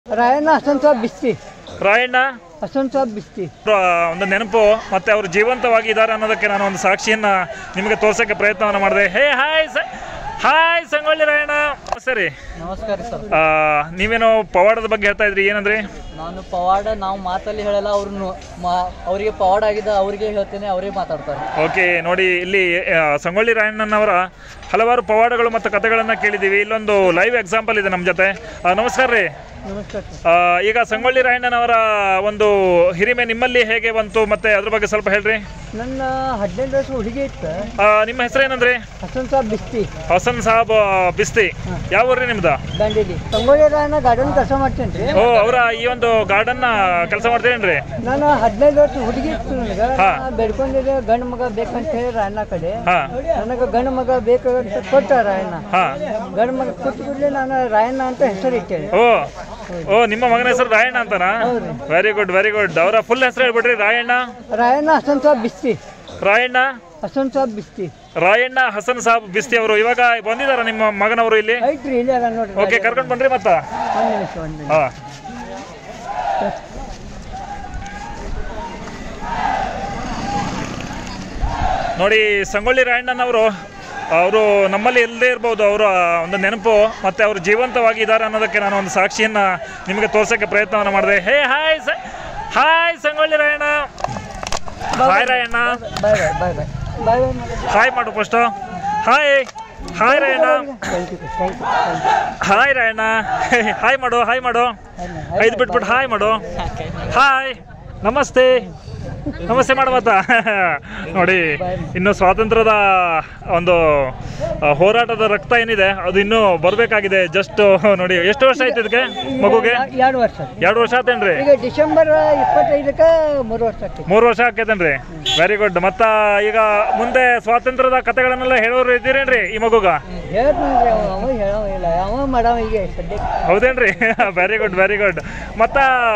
ರಾಯಣ್ಣ ಹಸನ್ ಸಾಬ್ ಬಿಸ್ತಿ ರಾಯಣ್ಣ ಹಸನ್ ಸಾಬ್ ಬಿಸ್ತಿ ಅವ್ರ ಒಂದು ನೆನಪು ಮತ್ತೆ ಅವರು ಜೀವಂತವಾಗಿ ಇದ್ದಾರೆ ಅನ್ನೋದಕ್ಕೆ ನಾನು ಒಂದು ಸಾಕ್ಷಿಯನ್ನ ನಿಮಗೆ ತೋರ್ಸೋಕ್ಕೆ ಪ್ರಯತ್ನವನ್ನು ಮಾಡಿದೆ ಹೇ ಹಾಯ್ ಸ ಹಾಯ್ ಸಂಗೊಳ್ಳಿ ರಾಯಣ್ಣ ಸರಿ ನಮಸ್ಕಾರ ಸರ್ ಆ, ನೀವೇನೋ ಪವಾಡದ ಬಗ್ಗೆ ಹೇಳ್ತಾ ಇದ್ರಿ ಏನಂದ್ರಿ ನಾನು ಪವಾಡ ನಾವು ಮಾತಲ್ಲಿ ಹೇಳಲ್ಲ ಅವ್ರನ್ನು ಅವರಿಗೆ ಪವಾಡ ಆಗಿದೆ ಅವರಿಗೆ ಹೇಳ್ತೇನೆ ಅವರೇ ಮಾತಾಡ್ತಾರೆ ಓಕೆ ನೋಡಿ ಇಲ್ಲಿ ಆ, ಸಂಗೊಳ್ಳಿ ರಾಯಣ್ಣನವರ ಹಲವಾರು ಪವಾಡಗಳು ಮತ್ತು ಕಥೆಗಳನ್ನು ಕೇಳಿದ್ದೀವಿ ಇಲ್ಲೊಂದು ಲೈವ್ ಎಕ್ಸಾಂಪಲ್ ಇದೆ ನಮ್ಮ ಜೊತೆ ಆ, ನಮಸ್ಕಾರ ರೀ ನಮಸ್ಕಾರ ಸರ್ ಆ, ಈಗ ಸಂಗೊಳ್ಳಿ ರಾಯಣ್ಣನವರ ಒಂದು ಹಿರಿಮೆ ನಿಮ್ಮಲ್ಲಿ ಹೇಗೆ ಬಂತು ಮತ್ತೆ ಅದ್ರ ಬಗ್ಗೆ ಸ್ವಲ್ಪ ಹೇಳ್ರಿ ನನ್ನ ಹದಿನೆಂಟು ವರ್ಷ ಹುಡುಗಿ ಇತ್ತು ಆ, ನಿಮ್ಮ ಹೆಸರು ಏನಂದ್ರಿ ಹಸನ್ ಸಾಬ್ ಬಿಸ್ತಿ ಹಸನ್ ಸಾಬ್ ಬಿಸ್ತಿ ಯಾವ ಊರ್ರಿ ನಿಮ್ದು ದಂಡೇಲಿ ಸಂಗೊಳ್ಳಿ ರಾಯಣ್ಣ ಗಾರ್ಡನ್ ಕೆಲಸ ಮಾಡ್ತೇನೆ ರೀ ಓ ಅವರ ಈ ಒಂದು ಗಾರ್ಡನ್ ಕೆಲಸ ಮಾಡ್ತೀರೇನ್ರಿ ನಾನು ಹದಿನೈದು ವರ್ಷ ಹುಡುಗಿ ಇತ್ತು ನನಗೆ ಹಾ. ನಾ ಬೇಡ್ಕೊಂಡಿದ್ದೆ ಗಂಡು ಮಗ ಬೇಕಂತ ಹೇಳಿ ರಾಯಣ್ಣ ಕಡೆ ಹಾ ನನಗೆ ಗಂಡು ಮಗ ಬೇಕಂತ ಕೊಟ್ಟ ರಾಯಣ್ಣ ಹಾ ಗಂಡು ಮಗ ಕೊಟ್ಟ ಕೂಡಲೇ ನಾನು ರಾಯಣ್ಣ ಅಂತ ಹೆಸರು ಇಟ್ಟೇನೆ ಓ ಓ ನಿಮ್ಮ ಮಗನ ಹೆಸರು ರಾಯಣ್ಣ ಅಂತನಾ ವೆರಿ ಗುಡ್ ವೆರಿ ಗುಡ್ ಅವರ ಫುಲ್ ಹೆಸರು ಹೇಳ್ಬಿಡ್ರಿ ರಾಯಣ್ಣ ರಾಯಣ್ಣ ಹಸನ್ ಸಾಬ್ ಬಿಸ್ತಿ ರಾಯಣ್ಣ ಹಸನ್ ಸಾಬ್ ಬಿಸ್ತಿ ರಾಯಣ್ಣ ಹಸನ್ ಸಾಬ್ ಬಿಸ್ತಿ ಅವರು ಇವಾಗ ಬಂದಿದಾರ ನಿಮ್ಮ ಮಗನವರು ಇಲ್ಲಿ ಐತ್ರಿ ಇಲ್ಲಿ ಅದ ನೋಡ್ರಿ ಓಕೆ ಕರ್ಕೊಂಡು ಬನ್ರಿ ಮತ್ತ ಒಂದು ನಿಮಿಷ ಒಂದು ನಿಮಿಷ ಹಾ ನೋಡಿ ಸಂಗೊಳ್ಳಿ ರಾಯಣ್ಣನವರು ಅವರು ನಮ್ಮಲ್ಲಿ ಇಲ್ಲದೆ ಇರ್ಬೋದು ಅವರ ಒಂದು ನೆನಪು ಮತ್ತೆ ಅವರು ಜೀವಂತವಾಗಿ ಇದ್ದಾರೆ ಅನ್ನೋದಕ್ಕೆ ನಾನು ಒಂದು ಸಾಕ್ಷಿಯನ್ನ ನಿಮಗೆ ತೋರ್ಸೋಕ್ಕೆ ಪ್ರಯತ್ನವನ್ನು ಮಾಡಿದೆ ಹೇ ಹಾಯ್ ಸ hi Sangolli Rayanna hi Rayanna bye bye bye bye bye bye hi ಮಾಡು first hi hi Rayanna thank you thank you thank you hi Rayanna hi ಮಾಡು ಹಾಯ್ ಮಾಡು ಐದು ಬಿಟ್ಬಿಟ್ಟು ಹಾಯ್ ಮಾಡು ಹಾಯ್ ನಮಸ್ತೆ ನಮಸ್ತೆ ಮಾಡುವತ್ತ ನೋಡಿ ಇನ್ನು ಸ್ವಾತಂತ್ರ್ಯದ ಒಂದು ಆ, ಹೋರಾಟದ ರಕ್ತ ಏನಿದೆ ಅದು ಇನ್ನೂ ಬರಬೇಕಾಗಿದೆ ಜಸ್ಟ್ ನೋಡಿ ಎಷ್ಟು ವರ್ಷ ಆಯ್ತು ಇದಕ್ಕೆ ಮಗುಗೆ ಎರಡು ವರ್ಷ ಎರಡು ವರ್ಷ ಆತೇನ್ರಿ ಈಗ ಡಿಸೆಂಬರ್ ಇಪ್ಪತ್ತೈದಕ್ಕೆ ಮೂರು ವರ್ಷ ಆಗ್ತೈತಿ ಮೂರು ವರ್ಷ ಆಕೈತೇನ್ರಿ ವೆರಿ ಗುಡ್ ಮತ್ತ ಈಗ ಮುಂದೆ ಸ್ವಾತಂತ್ರ್ಯದ ಕಥೆಗಳನ್ನೆಲ್ಲ ಹೇಳೋರು ಇದ್ದೀರೇನ್ರಿ ಈ ಮಗುಗ ಹೇಳ್ತಾನ್ರಿ ಅವ ಅವ ಹೇಳವ ಇಲ್ಲ ಅವ ಮಾಡವ ಈಗ ಸದ್ಯಕ್ಕೆ ಹೌದೇನ್ರಿ ವೆರಿ ಗುಡ್ ವೆರಿ ಗುಡ್ ಮತ್ತ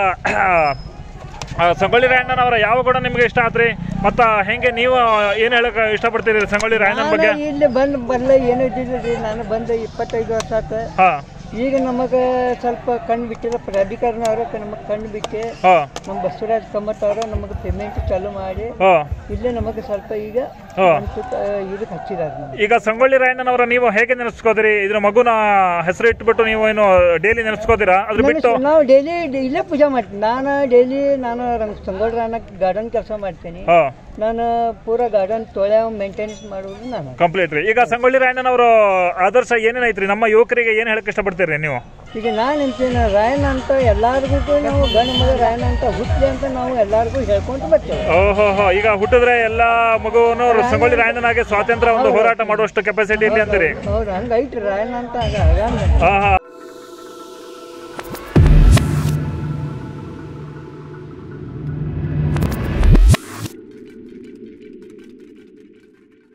ಆ, ಸಂಗೊಳ್ಳಿ ರಾಯಣ್ಣನವರ ಯಾವ ಗುಣ ನಿಮ್ಗೆ ಇಷ್ಟ ಆತ್ರಿ ಮತ್ತ ಹೆಂಗೆ ನೀವು ಏನ್ ಹೇಳಕ್ ಇಷ್ಟಪಡ್ತೀರಿ ಸಂಗೊಳ್ಳಿ ರಾಯಣ್ಣನ ಬಗ್ಗೆ ನಾನು ಇಲ್ಲಿ ಬಂದು ಬರಲ್ಲ ಏನೂ ಇದ್ದಿಲ್ಲ ರೀ ನಾನು ಬಂದು ಇಪ್ಪತ್ತೈದು ವರ್ಷ ಆತ ಹಾ ಈಗ ನಮಗೆ ಸ್ವಲ್ಪ ಕಣ್ಣು ಬಿಟ್ಟಿಲ್ಲ ಪ್ರಾಧಿಕಾರನ ಅವ್ರ ನಮಗೆ ಕಣ್ಣು ಬಿಟ್ಟು ಹಾ ನಮ್ಮ ಬಸವರಾಜ್ ಕಮ್ಮತ್ ಅವರು ನಮಗೆ ಪೇಮೆಂಟ್ ಚಾಲು ಮಾಡಿ ಹಾ ಇಲ್ಲೇ ನಮಗೆ ಸ್ವಲ್ಪ ಈಗ ಹಾ. ಒಂದ್ ಸುತ್ತ ಇದಕ್ಕೆ ಹಚ್ಚಿದಾರೆ ನಮಗೆ ಈಗ ಸಂಗೊಳ್ಳಿ ರಾಯಣ್ಣನವರ ನೀವು ಹೇಗೆ ನೆನೆಸ್ಕೋದಿರಿ ಇದ್ರ ಮಗುನ ಹೆಸರು ಇಟ್ಬಿಟ್ಟು ನೀವು ಏನು ಡೈಲಿ ನೆನೆಸ್ಕೋತೀರಾ ಅದ್ರ ಬಿಟ್ಟು ನಾವು ಡೈಲಿ ಇಲ್ಲೇ ಪೂಜೆ ಮಾಡ್ತೀನಿ ನಾನು ಡೈಲಿ ನಾನು ರಂಗ ಸಂಗೊಳ್ರಾನ ಗಾರ್ಡನ್ ಕೆಲಸ ಮಾಡ್ತೀನಿ ಹಾ ನಾನು ಪೂರ ಗಾರ್ಡನ್ ತೊಳೆ ಮೇಂಟೆನೆನ್ಸ್ ಮಾಡುವುದು ನಾನು ಕಂಪ್ಲೀಟ್ ರೀ ಈಗ ಸಂಗೊಳ್ಳಿ ರಾಯಣ್ಣನವರು ಆದರ್ಶ ಏನೇನೈತ್ರಿ ನಮ್ಮ ಯುವಕರಿಗೆ ಏನ್ ಹೇಳಕ್ ಇಷ್ಟಪಡ್ತೀರಿ ನೀವು ಈಗ ನಾನು ಹೇಳ್ತೀನಿ ರಾಯಣ್ಣ ಅಂತ ಎಲ್ಲಾರ್ಗೂ ನಾವು ಗಂಡು ಮಗ ರಾಯಣ್ಣ ಅಂತ ಹುಟ್ಲಿ ಅಂತ ನಾವು ಎಲ್ಲಾರ್ಗೂ ಹೇಳ್ಕೊಂತ ಬರ್ತೇವೆ ಓಹೋ ಹೋ ಈಗ ಹುಟ್ಟಿದ್ರೆ ಎಲ್ಲಾ ಮಗುವನ್ನು ಸಂಗೊಳ್ಳಿ ರಾಯಣ್ಣನಾಗೆ ಸ್ವಾತಂತ್ರ್ಯ ಒಂದು ಹೋರಾಟ ಮಾಡುವಷ್ಟು ಕೆಪಾಸಿಟಿ ಇರ್ಲಿ ಅಂತೀರಿ ಹೌದು ಹಂಗೆ ಐತ್ರಿ ರಾಯಣ್ಣ ಅಂತ ಹಂಗ ಹಂಗ ಹಾ ಹಾ